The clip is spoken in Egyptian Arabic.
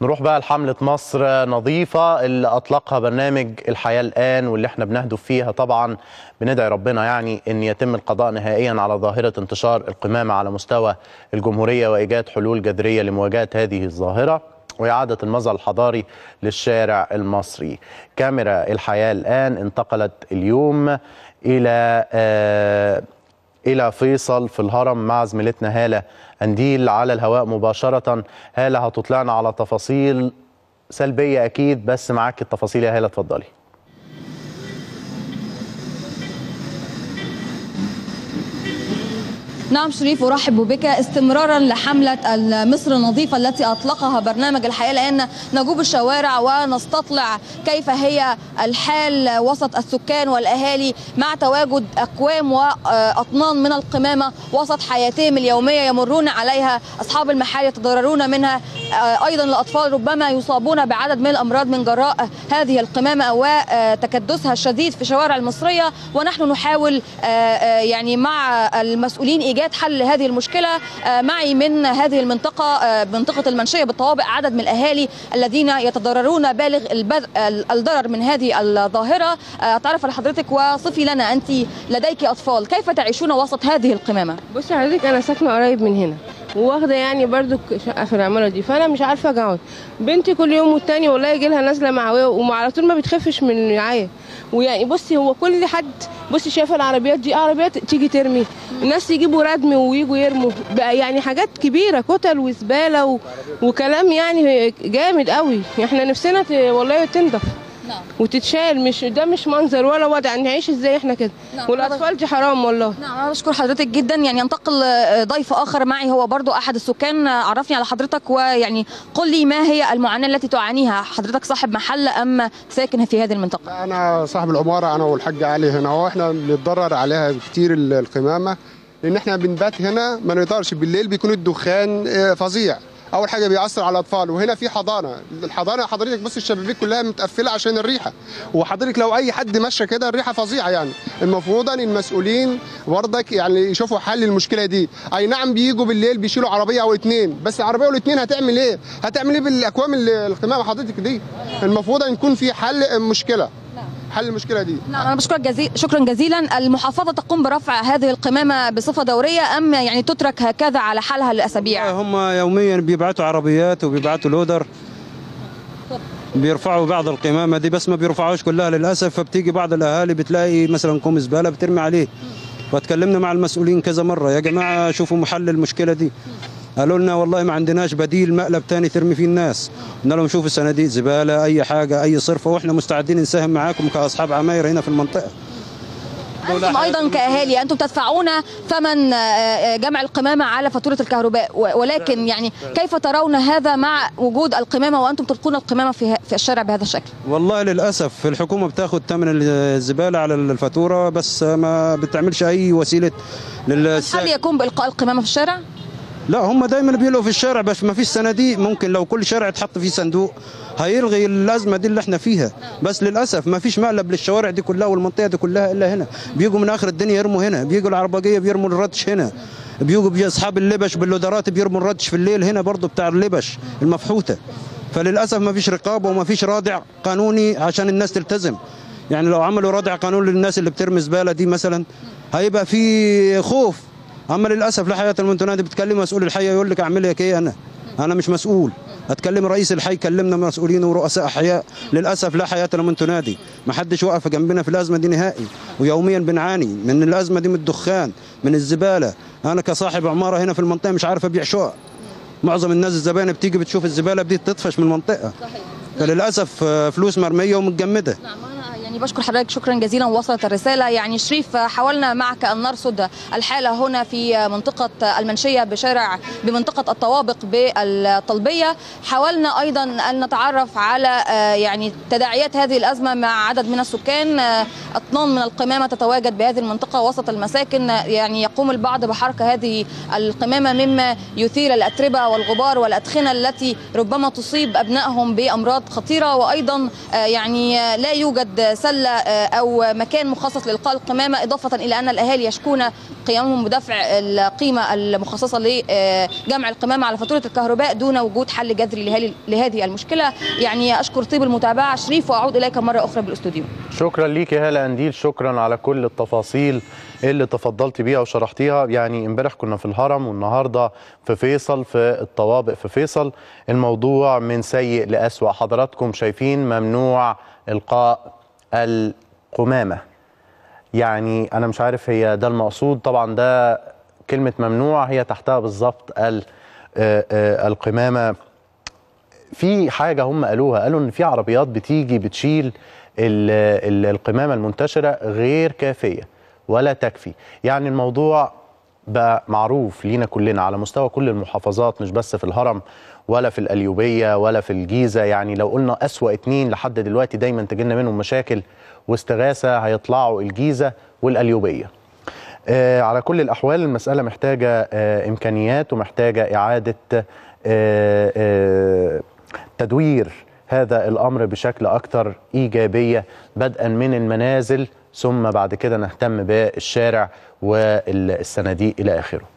نروح بقى لحملة مصر نظيفة اللي أطلقها برنامج الحياة الآن واللي احنا بنهدف فيها طبعا بندعي ربنا يعني أن يتم القضاء نهائيا على ظاهرة انتشار القمامة على مستوى الجمهورية وإيجاد حلول جذرية لمواجهة هذه الظاهرة وإعادة المظهر الحضاري للشارع المصري كاميرا الحياة الآن انتقلت اليوم إلى آه إلى فيصل في الهرم مع زميلتنا هالة أنديل على الهواء مباشرة هالة هتطلعنا على تفاصيل سلبية أكيد بس معاك التفاصيل يا هالة اتفضلي نعم شريف أرحب بك استمرارا لحملة مصر النظيفة التي أطلقها برنامج الحياة الآن نجوب الشوارع ونستطلع كيف هي الحال وسط السكان والأهالي مع تواجد أكوام وأطنان من القمامة وسط حياتهم اليومية يمرون عليها أصحاب المحال يتضررون منها أيضا الأطفال ربما يصابون بعدد من الأمراض من جراء هذه القمامة وتكدسها الشديد في الشوارع المصرية ونحن نحاول يعني مع المسؤولين إيجاد ايجاد حل لهذه المشكله معي من هذه المنطقه منطقه المنشيه بالطوابق عدد من الاهالي الذين يتضررون بالغ الضرر من هذه الظاهره اتعرف على حضرتك وصفي لنا انت لديك اطفال كيف تعيشون وسط هذه القمامه بصي حضرتك انا ساكنه قريب من هنا واخده يعني برضو شقه في العماره دي فانا مش عارفه اقعد بنتي كل يوم والتاني والله يجي لها نازله معويه وعلى طول ما بتخفش من العيا ويعني بصي هو كل حد بصي شايفه العربيات دي عربيات تيجي ترمي الناس يجيبوا ردم ويجوا يرموا بقى يعني حاجات كبيره كتل وزباله و... وكلام يعني جامد قوي احنا نفسنا ت... والله تنضف نعم. وتتشال مش ده مش منظر ولا وضع نعيش ازاي احنا كده نعم. والاطفال دي حرام والله نعم انا بشكر حضرتك جدا يعني ينتقل ضيف اخر معي هو برضو احد السكان عرفني على حضرتك ويعني قل لي ما هي المعاناه التي تعانيها حضرتك صاحب محل ام ساكن في هذه المنطقه انا صاحب العماره انا والحاج علي هنا واحنا بنتضرر عليها كتير القمامه لان احنا بنبات هنا ما نقدرش بالليل بيكون الدخان فظيع اول حاجه بيأثر على الاطفال وهنا في حضانه الحضانه حضرتك بص الشبابيك كلها متقفله عشان الريحه وحضرتك لو اي حد مشى كده الريحه فظيعه يعني المفروض ان المسؤولين برضك يعني يشوفوا حل المشكله دي اي نعم بيجوا بالليل بيشيلوا عربيه او اتنين بس العربيه والاثنين هتعمل ايه هتعمل ايه بالاكوام القمامه حضرتك دي المفروض ان يكون في حل مشكله حل المشكله دي نعم انا بشكرك جزيل شكرا جزيلا المحافظه تقوم برفع هذه القمامه بصفه دوريه ام يعني تترك هكذا على حالها لاسابيع هم يوميا بيبعتوا عربيات وبيبعتوا لودر بيرفعوا بعض القمامه دي بس ما بيرفعوش كلها للاسف فبتيجي بعض الاهالي بتلاقي مثلا كوم زباله بترمي عليه فتكلمنا مع المسؤولين كذا مره يا جماعه شوفوا محل المشكله دي قالوا لنا والله ما عندناش بديل مقلب تاني ترمي فيه الناس قلنا لهم شوفوا صناديق زباله اي حاجه اي صرفه واحنا مستعدين نساهم معاكم كاصحاب عماير هنا في المنطقه انتم ايضا كاهالي انتم تدفعون ثمن جمع القمامه على فاتوره الكهرباء ولكن يعني كيف ترون هذا مع وجود القمامه وانتم تلقون القمامه في في الشارع بهذا الشكل؟ والله للاسف الحكومه بتاخذ ثمن الزباله على الفاتوره بس ما بتعملش اي وسيله للس... هل يكون بالقاء القمامه في الشارع؟ لا هم دايما بيلقوا في الشارع بس ما فيش صناديق ممكن لو كل شارع تحط فيه صندوق هيلغي الازمه دي اللي احنا فيها بس للاسف ما فيش مقلب للشوارع دي كلها والمنطقه دي كلها الا هنا بيجوا من اخر الدنيا يرموا هنا بيجوا العربجيه بيرموا الردش هنا بيجوا اصحاب اللبش باللودرات بيرموا الردش في الليل هنا برضه بتاع اللبش المفحوته فللاسف ما فيش رقابه وما فيش رادع قانوني عشان الناس تلتزم يعني لو عملوا رادع قانوني للناس اللي بترمي زباله دي مثلا هيبقى في خوف اما للاسف لا حياه المنتنادي بتكلم مسؤول الحي يقول لك اعمل لك ايه انا انا مش مسؤول اتكلم رئيس الحي كلمنا مسؤولين ورؤساء احياء للاسف لا حياه لمن تنادي ما حدش وقف جنبنا في الازمه دي نهائي ويوميا بنعاني من الازمه دي من الدخان من الزباله انا كصاحب عماره هنا في المنطقه مش عارف ابيع شقق معظم الناس الزباينه بتيجي بتشوف الزباله بدي تطفش من المنطقه صحيح. فللاسف فلوس مرميه ومتجمده نعم يعني بشكر حضرتك شكرا جزيلا وصلت الرسالة يعني شريف حاولنا معك أن نرصد الحالة هنا في منطقة المنشية بشارع بمنطقة الطوابق بالطلبية حاولنا أيضا أن نتعرف على يعني تداعيات هذه الأزمة مع عدد من السكان أطنان من القمامة تتواجد بهذه المنطقة وسط المساكن يعني يقوم البعض بحرق هذه القمامة مما يثير الأتربة والغبار والأدخنة التي ربما تصيب أبنائهم بأمراض خطيرة وأيضا يعني لا يوجد سله آه، او مكان مخصص لالقاء القمامه اضافه الى ان الاهالي يشكون قيامهم بدفع القيمه المخصصه لجمع القمامه على فاتوره الكهرباء دون وجود حل جذري لهذه- لهذه المشكله يعني اشكر طيب المتابعه شريف واعود اليك مره اخرى بالاستوديو شكرا ليك يا هاله انديل شكرا على كل التفاصيل اللي تفضلت بيها وشرحتيها يعني امبارح كنا في الهرم والنهارده في فيصل في الطوابق في فيصل الموضوع من سيء لأسوأ حضراتكم شايفين ممنوع القاء القمامه يعني انا مش عارف هي ده المقصود طبعا ده كلمه ممنوع هي تحتها بالظبط ال- آه، آه، القمامه في حاجة هم قالوها قالوا إن في عربيات بتيجي بتشيل ال- ال- القمامة المنتشرة غير كافية ولا تكفي يعني الموضوع بقى معروف لينا كلنا على مستوى كل المحافظات مش بس في الهرم ولا في القليوبية ولا في الجيزة يعني لو قلنا أسوأ اتنين لحد دلوقتي دايما تجينا منهم مشاكل واستغاثة هيطلعوا الجيزة والقليوبية آه، على كل الأحوال المسألة محتاجة آه، إمكانيات ومحتاجة إعادة آه، آه، تدوير هذا الأمر بشكل أكثر إيجابية بدءا من المنازل ثم بعد كده نهتم بالشارع والصناديق إلى آخره